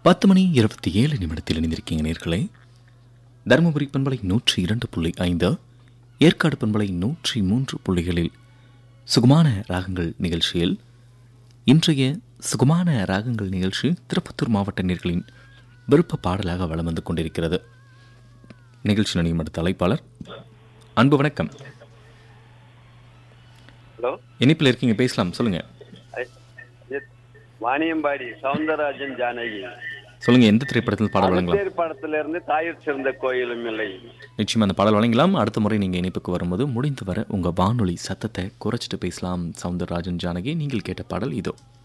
பத்து மணி இருபத்தி ஏழு நிமிடத்தில் இணைந்திருக்கீங்க நேர்களே தருமபுரி பண்பலை நூற்றி இரண்டு புள்ளி ஐந்து ஏற்காடு பண்பலை நூற்றி மூன்று புள்ளிகளில் சுகுமான ராகங்கள் நிகழ்ச்சியில் இன்றைய சுகுமான ராகங்கள் நிகழ்ச்சி திருப்பத்தூர் மாவட்ட நேர்களின் விருப்ப பாடலாக வலம் வந்து கொண்டிருக்கிறது நிகழ்ச்சி நினையும் அடுத்த அழைப்பாளர் அன்பு வணக்கம் ஹலோ இனிப்பில் இருக்கீங்க பேசலாம் சொல்லுங்க வாணியம்பாடி சவுந்தரராஜன் ஜானகி சொல்லுங்க எந்த திரைப்படத்தில் பாடல் வழங்கலாம் அகத்தியர் படத்துல இருந்து தாயிற் சிறந்த கோயிலும் இல்லை நிச்சயமா அந்த பாடல் வழங்கலாம் அடுத்த முறை நீங்கள் இணைப்புக்கு வரும்போது முடிந்து வர உங்கள் வானொலி சத்தத்தை குறைச்சிட்டு பேசலாம் சவுந்தரராஜன் ஜானகி நீங்கள் கேட்ட பாடல் இதோ